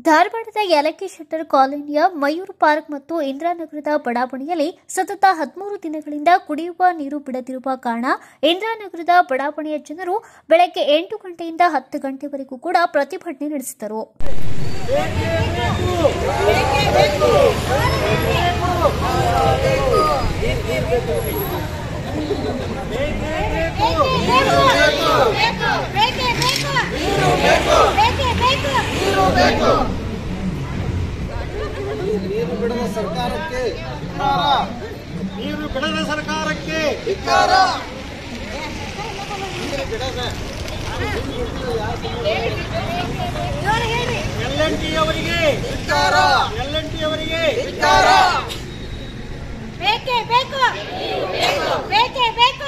ಧಾರವಾಡದ ಯಲಕ್ಕಿ ಶೆಟ್ಟರ್ ಕಾಲೋನಿಯ ಮಯೂರ್ ಪಾರ್ಕ್ ಮತ್ತು ಇಂದಿರಾನಗರದ ಬಡಾವಣೆಯಲ್ಲಿ ಸತತ ಹದಿಮೂರು ದಿನಗಳಿಂದ ಕುಡಿಯುವ ನೀರು ಬಿಡದಿರುವ ಕಾರಣ ಇಂದಿರಾನಗರದ ಬಡಾವಣೆಯ ಜನರು ಬೆಳಗ್ಗೆ ಎಂಟು ಗಂಟೆಯಿಂದ ಹತ್ತು ಗಂಟೆವರೆಗೂ ಕೂಡ ಪ್ರತಿಭಟನೆ ನಡೆಸಿದರು ನೀರು ಬಿಡದ ಸರ್ಕಾರಕ್ಕೆ ನೀರು ಬಿಡದ ಸರ್ಕಾರಕ್ಕೆ ಧಿಕ್ಕಾರ ಎಲ್ ಎನ್ ಟಿ ಅವರಿಗೆ ಧಿಕ್ಕಾರ ಎಲ್ ಎನ್ ಟಿ ಅವರಿಗೆ ಧಿಕ್ಕಾರ ಬೇಕೇ ಬೇಕು ಬೇಕೇ ಬೇಕು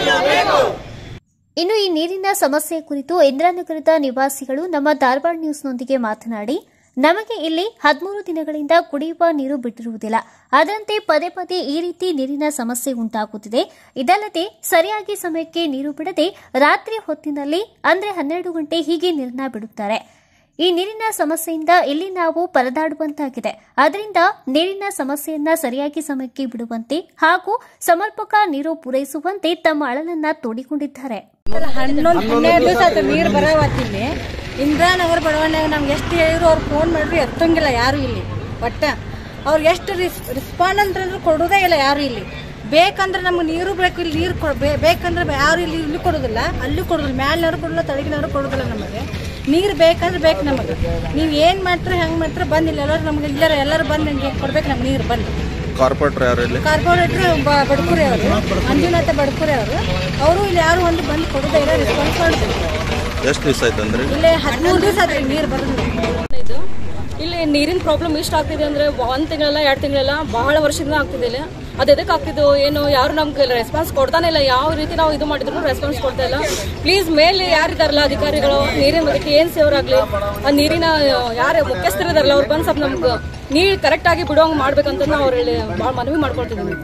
ಇನ್ನು ಈ ನೀರಿನ ಸಮಸ್ಯೆ ಕುರಿತು ಇಂದಿರಾನಗರದ ನಿವಾಸಿಗಳು ನಮ್ಮ ಧಾರವಾಡ ನ್ಯೂಸ್ನೊಂದಿಗೆ ಮಾತನಾಡಿ ನಮಗೆ ಇಲ್ಲಿ ಹದಿಮೂರು ದಿನಗಳಿಂದ ಕುಡಿಯುವ ನೀರು ಬಿಟ್ಟಿರುವುದಿಲ್ಲ ಅದರಂತೆ ಪದೇ ಪದೇ ಈ ರೀತಿ ನೀರಿನ ಸಮಸ್ಯೆ ಉಂಟಾಗುತ್ತಿದೆ ಇದಲ್ಲದೆ ಸರಿಯಾಗಿ ಸಮಯಕ್ಕೆ ನೀರು ಬಿಡದೆ ರಾತ್ರಿ ಹೊತ್ತಿನಲ್ಲಿ ಅಂದ್ರೆ ಹನ್ನೆರಡು ಗಂಟೆ ಹೀಗೆ ನೀರನ್ನ ಬಿಡುತ್ತಾರೆ ಈ ನೀರಿನ ಸಮಸ್ಯೆಯಿಂದ ಇಲ್ಲಿ ನಾವು ಪರದಾಡುವಂತಾಗಿದೆ ಅದರಿಂದ ನೀರಿನ ಸಮಸ್ಯೆಯನ್ನ ಸರಿಯಾಗಿ ಸಮಯಕ್ಕೆ ಬಿಡುವಂತೆ ಹಾಗೂ ಸಮರ್ಪಕ ನೀರು ಪೂರೈಸುವಂತೆ ತಮ್ಮ ಅಳಲನ್ನ ತೋಡಿಕೊಂಡಿದ್ದಾರೆ ಹನ್ನೊಂದು ಹನ್ನೆರಡು ದಿವಸ ಆಯ್ತು ನೀರು ಬರವತ್ತಿಲ್ಲಿ ಇಂದಿರಾನಗರ ಬಡಾವಣೆಯಾಗ ನಮ್ಗೆ ಎಷ್ಟು ಹೇಳಿದ್ರು ಅವ್ರು ಫೋನ್ ಮಾಡ್ರಿ ಎತ್ತಂಗಿಲ್ಲ ಯಾರು ಇಲ್ಲಿ ಒಟ್ಟ ಅವ್ರಿಗೆ ಎಷ್ಟು ರಿಸ್ ರಿಸ್ಪಾಂಡ್ ಅಂತಂದ್ರೆ ಕೊಡೋದೇ ಇಲ್ಲ ಯಾರು ಇಲ್ಲಿ ಬೇಕಂದ್ರೆ ನಮ್ಗೆ ನೀರು ಬೇಕು ಇಲ್ಲಿ ನೀರು ಕೊಡ್ ಬೇ- ಬೇಕಂದ್ರೆ ಯಾರು ಇಲ್ಲಿ ಇಲ್ಲಿ ಕೊಡೋದಿಲ್ಲ ಅಲ್ಲಿ ಕೊಡೋದಿಲ್ಲ ಮ್ಯಾಲಿನವ್ರು ಕೊಡೋದಿಲ್ಲ ತಳಗಿನವ್ರು ಕೊಡೋದಿಲ್ಲ ನಮಗೆ ನೀರು ಬೇಕಂದ್ರೆ ಬೇಕು ನಮಗೆ ನೀವು ಏನು ಮಾಡ್ತೀರಿ ಹೆಂಗೆ ಮಾಡ್ತೀರಿ ಬಂದು ಇಲ್ಲಿ ಎಲ್ಲರೂ ನಮ್ಗೆ ಇಲ್ಲರ ಎಲ್ಲರೂ ಬಂದು ನಿಮ್ಗೆ ಕೊಡ್ಬೇಕು ನಮ್ಗೆ ನೀರು ಬಂದು ಕಾರ್ಪೊರೇಟರ್ ಯಾರು ಇಲ್ಲಿ ಕಾರ್ಪೊರೇಟ್ರ್ ಬಡ್ಕುರಿ ಅವರು ಮಂಜುನಾಥ ಬಡ್ಕುರಿ ಅವರು ಅವರು ಇಲ್ಲಿ ಯಾರು ಒಂದು ಬಂದು ಕೊಡೋದೇ ಇಲ್ಲ ರೆಸ್ಪಾನ್ಸ್ ಮಾಡೋದಿಲ್ಲ ಎಷ್ಟು ದಿವಸ ಆಯ್ತು ಅಂದ್ರೆ ಇಲ್ಲಿ ಹದಿಮೂರು ದಿವಸ ಆದ್ರೆ ನೀರು ಬರೋದಿಲ್ಲ ಇದು ಇಲ್ಲಿ ನೀರಿನ ಪ್ರಾಬ್ಲಮ್ ಎಷ್ಟು ಆಗ್ತಿದೆ ಅಂದ್ರೆ ಒಂದ್ ತಿಂಗಳಲ್ಲ ಎರಡು ತಿಂಗಳಲ್ಲ ಬಹಳ ವರ್ಷದಿಂದ ಆಗ್ತಿದೆ ಇಲ್ಲಿ ಅದು ಎದಕ್ಕೆ ಆಗ್ತಿದ್ದು ಏನು ಯಾರು ನಮ್ಗೆ ರೆಸ್ಪಾನ್ಸ್ ಕೊಡ್ತಾನೆ ಇಲ್ಲ ಯಾವ ರೀತಿ ನಾವು ಇದು ಮಾಡಿದ್ರು ರೆಸ್ಪಾನ್ಸ್ ಕೊಡ್ತಾ ಇಲ್ಲ ಪ್ಲೀಸ್ ಮೇಲೆ ಯಾರಿದಾರಲ್ಲ ಅಧಿಕಾರಿಗಳು ನೀರಿನ ಬಗ್ಗೆ ಏನ್ ಸೇವರಾಗ್ಲಿ ಆ ನೀರಿನ ಯಾರು ಮುಖ್ಯಸ್ಥರಿದಾರಲ್ಲ ಅವ್ರು ಬಂದು ಸ್ವಲ್ಪ ನಮ್ಗೆ ನೀರು ಕರೆಕ್ಟ್ ಆಗಿ ಬಿಡುವಂಗೆ ಮಾಡ್ಬೇಕಂತ ನಾವು ಅವ್ರಲ್ಲಿ ಭಾಳ ಮನವಿ ಮಾಡ್ಕೊಳ್ತಿದ್ದೀವಿ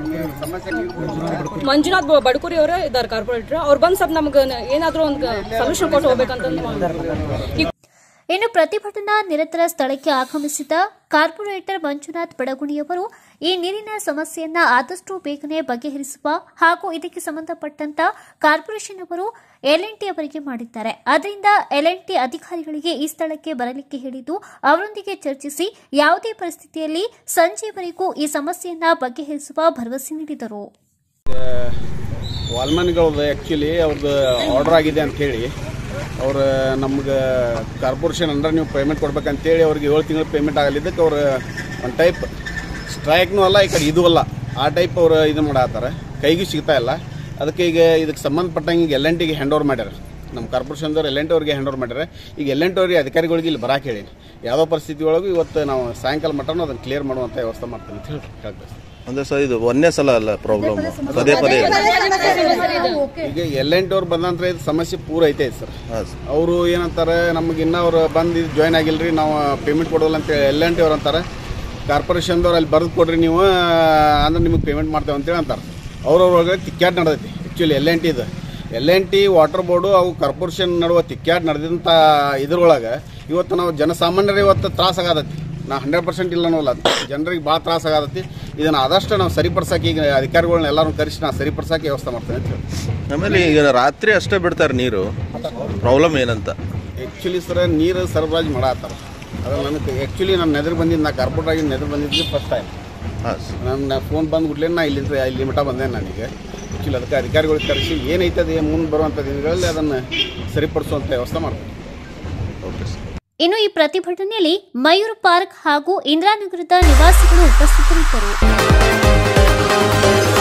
ಮಂಜುನಾಥ್ ಬ- ಬಡ್ಕುರಿ ಅವರೇ ಇದ್ದಾರೆ ಕಾರ್ಪೊರೇಟರ್ ಅವ್ರು ಬಂದು ಸ್ವಲ್ಪ ನಮ್ಗೆ ಏನಾದರೂ ಒಂದು ಸೊಲ್ಯೂಷನ್ ಕೊಟ್ಟು ಹೋಗ್ಬೇಕಂತ ಈಗ ಇನ್ನು ಪ್ರತಿಭಟನಾ ನಿರತರ ಸ್ಥಳಕ್ಕೆ ಆಗಮಿಸಿದ ಕಾರ್ಪೊರೇಟರ್ ಮಂಜುನಾಥ್ ಬಡಗುಣಿಯವರು ಈ ನೀರಿನ ಸಮಸ್ಯೆಯನ್ನ ಆದಷ್ಟು ಬೇಗನೆ ಬಗೆಹರಿಸುವ ಹಾಗೂ ಇದಕ್ಕೆ ಸಂಬಂಧಪಟ್ಟಂತ ಕಾರ್ಪೊರೇಷನ್ ಅವರು ಎಲ್ಎನ್ಟಿ ಅವರಿಗೆ ಮಾಡಿದ್ದಾರೆ ಆದ್ದರಿಂದ ಎಲ್ಎನ್ಟಿ ಅಧಿಕಾರಿಗಳಿಗೆ ಈ ಸ್ಥಳಕ್ಕೆ ಬರಲಿಕ್ಕೆ ಹೇಳಿದ್ದು ಅವರೊಂದಿಗೆ ಚರ್ಚಿಸಿ ಯಾವುದೇ ಪರಿಸ್ಥಿತಿಯಲ್ಲಿ ಸಂಜೆವರೆಗೂ ಈ ಸಮಸ್ಯೆಯನ್ನ ಬಗೆಹರಿಸುವ ಭರವಸೆ ನೀಡಿದರು ವಾಲ್ಮನ್ಗಳದ್ದು ಆ್ಯಕ್ಚುಲಿ ಅವ್ರದ್ದು ಆರ್ಡರ್ ಆಗಿದೆ ಅಂತ ಹೇಳಿ ಅವ್ರು ನಮ್ಗೆ ಕಾರ್ಪೊರೇಷನ್ ಅಂಡರ್ ನೀವು ಪೇಮೆಂಟ್ ಕೊಡ್ಬೇಕಂತೇಳಿ ಅವ್ರಿಗೆ ಏಳು ತಿಂಗಳು ಪೇಮೆಂಟ್ ಆಗಲಿದ್ದಕ್ಕೆ ಅವ್ರು ಒಂದು ಟೈಪ್ ಸ್ಟ್ರೈಕ್ನೂ ಅಲ್ಲ ಈ ಕಡೆ ಇದು ಅಲ್ಲ ಆ ಟೈಪ್ ಅವ್ರು ಇದು ಮಾಡತ್ತಾರ ಕೈಗೂ ಸಿಗ್ತಾ ಇಲ್ಲ ಅದಕ್ಕೆ ಈಗ ಇದಕ್ಕೆ ಸಂಬಂಧಪಟ್ಟಂಗೆ ಈಗ ಎಲ್ ಎನ್ ಟಿಗೆ ಹ್ಯಾಂಡ್ ಓವರ್ ಮಾಡ್ಯಾರ ನಮ್ಮ ಕಾರ್ಪೊರೇಷನ್ದವ್ರು ಎಲ್ ಎನ್ ಟಿ ಅವ್ರಿಗೆ ಹ್ಯಾಂಡ್ ಓವರ್ ಮಾಡ್ಯಾರ ಈಗ ಎಲ್ ಎನ್ ಟಿ ಅವ್ರಿಗೆ ಅಧಿಕಾರಿಗಳಿಗೆ ಇಲ್ಲಿ ಬರಾಕ್ ಹೇಳಿ ಯಾವುದೋ ಪರಿಸ್ಥಿತಿ ಒಳಗೂ ಇವತ್ತು ನಾವು ಸಾಯಂಕಾಲ ಮಟ್ಟನೂ ಅದನ್ನು ಕ್ಲಿಯರ್ ಮಾಡುವಂಥ ವ್ಯವಸ್ಥೆ ಮಾಡ್ತೀವಿ ಅಂತ ಹೇಳಿ ಹೇಳ್ಬೇಕು ಅಂದ್ರೆ ಸರ್ ಇದು ಒಂದೇ ಸಲ ಅಲ್ಲ ಪ್ರಾಬ್ಲಮ್ ಪದೇ ಪದೇ ಈಗ ಎಲ್ ಎನ್ ಟಿ ಅವ್ರು ಬಂದ ನಂತರ ಇದು ಸಮಸ್ಯೆ ಪೂರ ಐತೆ ಸರ್ ಹಾಂ ಸರ್ ಅವರು ಏನಂತಾರೆ ನಮಗೆ ಇನ್ನೂ ಅವ್ರು ಬಂದು ಜಾಯ್ನ್ ಆಗಿಲ್ರಿ ನಾವು ಪೇಮೆಂಟ್ ಕೊಡೋಲ್ಲ ಅಂತ ಎಲ್ ಎನ್ ಟಿ ಅವ್ರು ಅಂತಾರೆ ಕಾರ್ಪೊರೇಷನ್ದವ್ರು ಅಲ್ಲಿ ಬರೆದು ಕೊಡ್ರಿ ನೀವು ಅಂದ್ರೆ ನಿಮಗೆ ಪೇಮೆಂಟ್ ಮಾಡ್ತೇವೆ ಅಂತೇಳಿ ಅಂತಾರೆ ಅವ್ರವ್ರೊಳಗೆ ತಿಕ್ಕಾಟ್ ನಡೆದೈತಿ ಆ್ಯಕ್ಚುಲಿ ಎಲ್ ಎನ್ ಟಿ ಇದು L N T water board ಅವು ಕಾರ್ಪೊರೇಷನ್ ನಡುವ ತಿಕ್ಕಾಟ್ ನಡೆದಂಥ ಇದ್ರೊಳಗೆ ಇವತ್ತು ನಾವು ಜನಸಾಮಾನ್ಯರಿಗೆ ಇವತ್ತು ತ್ರಾಸ ಆಗತೈತಿ ನಾ ಹಂಡ್ರೆಡ್ ಪರ್ಸೆಂಟ್ ಇಲ್ಲ ಅನ್ನೋಲ್ಲ ಜನರಿಗೆ ಭಾಳ ತ್ರಾಸ ಆಗತೈತಿ ಇದನ್ನು ಆದಷ್ಟು ನಾವು ಸರಿಪಡ್ಸಕ್ಕೆ ಈಗ ಅಧಿಕಾರಿಗಳನ್ನ ಎಲ್ಲರೂ ಕರೆಸಿ ನಾವು ಸರಿಪಡ್ಸಕ್ಕೆ ವ್ಯವಸ್ಥೆ ಮಾಡ್ತೇವೆ ಅಂತ ಹೇಳಿ ಆಮೇಲೆ ಈಗ ರಾತ್ರಿ ಅಷ್ಟೇ ಬಿಡ್ತಾರೆ ನೀರು ಪ್ರಾಬ್ಲಮ್ ಏನಂತ ಆ್ಯಕ್ಚುಲಿ ಸರ್ ನೀರು ಸರಬರಾಜು ಮಾಡತ್ತಾರ ಅದು ನನಗೆ ಆ್ಯಕ್ಚುಲಿ ನಾನು ನೆದ್ರ ಬಂದಿದ್ದು ನಾ ಕಾರ್ಪೊರೇಟ್ ಆಗಿ ನೆದ್ರ ಬಂದಿದ್ದು ಫಸ್ಟ್ ಟೈಮ್ ಹಾಂ ಸರ್ ನನ್ನ ಫೋನ್ ಬಂದ್ಬಿಟ್ಲೆ ನಾ ಇಲ್ಲಿಂದ ಇಲ್ಲಿ ಮಟ್ಟ ಬಂದೆ ನನಗೆ ಆ್ಯಕ್ಚುಲಿ ಅದಕ್ಕೆ ಅಧಿಕಾರಿಗಳಿಗೆ ಕರೆಸಿ ಏನೈತದೆ ಮುಂದೆ ಬರುವಂಥ ದಿನಗಳಲ್ಲಿ ಅದನ್ನು ಸರಿಪಡಿಸುವಂಥ ವ್ಯವಸ್ಥೆ ಮಾಡ್ತೀನಿ ಓಕೆ ಸರ್ ಇನ್ನು ಈ ಪ್ರತಿಭಟನೆಯಲ್ಲಿ ಮಯೂರ್ ಪಾರ್ಕ್ ಹಾಗೂ ಇಂದಿರಾನಗರದ ನಿವಾಸಿಗಳು ಉಪಸ್ಥಿತರಿದ್ದರು